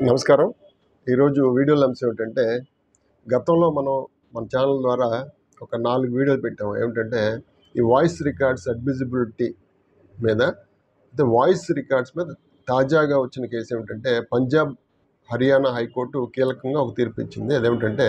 నమస్కారం ఈరోజు వీడియోల అంశం ఏంటంటే గతంలో మనం మన ఛానల్ ద్వారా ఒక నాలుగు వీడియోలు పెట్టాము ఏమిటంటే ఈ వాయిస్ రికార్డ్స్ అడ్మిజిబిలిటీ మీద అయితే వాయిస్ రికార్డ్స్ మీద తాజాగా వచ్చిన కేసు ఏమిటంటే పంజాబ్ హర్యానా హైకోర్టు కీలకంగా ఒక తీర్పు ఇచ్చింది అదేమిటంటే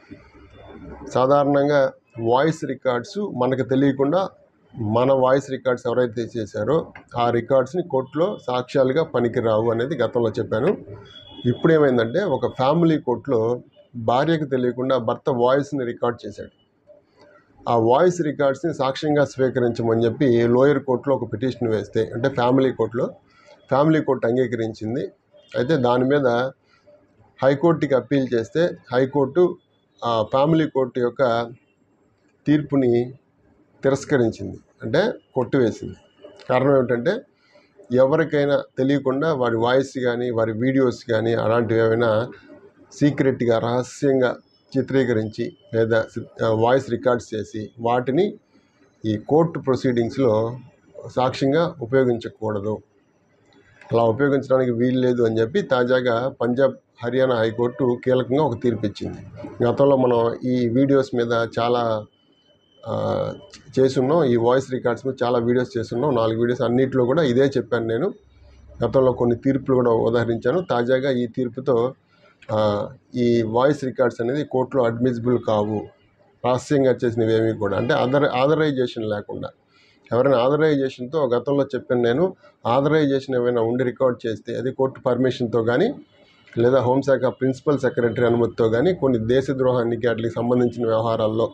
సాధారణంగా వాయిస్ రికార్డ్స్ మనకు తెలియకుండా మన వాయిస్ రికార్డ్స్ ఎవరైతే చేశారో ఆ రికార్డ్స్ని కోర్టులో సాక్ష్యాలుగా పనికిరావు అనేది గతంలో చెప్పాను ఇప్పుడు ఏమైందంటే ఒక ఫ్యామిలీ కోర్టులో భార్యకు తెలియకుండా భర్త వాయిస్ని రికార్డ్ చేశాడు ఆ వాయిస్ రికార్డ్స్ని సాక్ష్యంగా స్వీకరించమని చెప్పి లోయర్ కోర్టులో ఒక పిటిషన్ వేస్తే అంటే ఫ్యామిలీ కోర్టులో ఫ్యామిలీ కోర్టు అంగీకరించింది అయితే దాని మీద హైకోర్టుకి అప్పీల్ చేస్తే హైకోర్టు ఆ ఫ్యామిలీ కోర్టు యొక్క తీర్పుని తిరస్కరించింది అంటే కొట్టివేసింది కారణం ఏమిటంటే ఎవరికైనా తెలియకుండా వారి వాయిస్ కానీ వారి వీడియోస్ కానీ అలాంటివి ఏమైనా సీక్రెట్గా రహస్యంగా చిత్రీకరించి లేదా వాయిస్ రికార్డ్స్ చేసి వాటిని ఈ కోర్టు ప్రొసీడింగ్స్లో సాక్ష్యంగా ఉపయోగించకూడదు అలా ఉపయోగించడానికి వీలు లేదు అని చెప్పి తాజాగా పంజాబ్ హర్యానా హైకోర్టు కీలకంగా ఒక తీర్పు ఇచ్చింది గతంలో మనం ఈ వీడియోస్ మీద చాలా ఆ, చేసున్నాం ఈ వాయిస్ రికార్డ్స్ మీద చాలా వీడియోస్ చేస్తున్నాం నాలుగు వీడియోస్ అన్నింటిలో కూడా ఇదే చెప్పాను నేను గతంలో కొన్ని తీర్పులు కూడా ఉదాహరించాను తాజాగా ఈ తీర్పుతో ఆ, ఈ వాయిస్ రికార్డ్స్ అనేది కోర్టులో అడ్మిసిబుల్ కావు రహస్యంగా చేసినవి ఏమీ కూడా అంటే ఆథర్ ఆథరైజేషన్ లేకుండా ఎవరైనా ఆథరైజేషన్తో గతంలో చెప్పాను నేను ఆథరైజేషన్ ఏమైనా ఉండి రికార్డ్ చేస్తే అది కోర్టు పర్మిషన్తో కానీ లేదా హోంశాఖ ప్రిన్సిపల్ సెక్రటరీ అనుమతితో కానీ కొన్ని దేశద్రోహానికి వాటికి సంబంధించిన వ్యవహారాల్లో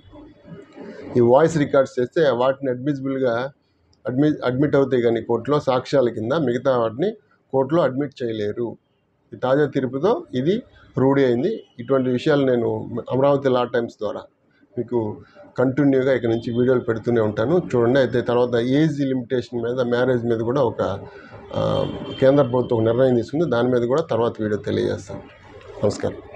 ఈ వాయిస్ రికార్డ్స్ చేస్తే వాటిని అడ్మిసిబుల్గా అడ్మి అడ్మిట్ అవుతాయి కానీ కోర్టులో సాక్ష్యాల కింద మిగతా వాటిని కోర్టులో అడ్మిట్ చేయలేరు ఈ తాజా తీర్పుతో ఇది రూఢి అయింది ఇటువంటి విషయాలు నేను అమరావతి లా టైమ్స్ ద్వారా మీకు కంటిన్యూగా ఇక నుంచి వీడియోలు పెడుతూనే ఉంటాను చూడండి అయితే తర్వాత ఏజ్ లిమిటేషన్ మీద మ్యారేజ్ మీద కూడా ఒక ఆ, కేంద్ర ప్రభుత్వం ఒక నిర్ణయం తీసుకుంది దాని మీద కూడా తర్వాత వీడియో తెలియజేస్తాను నమస్కారం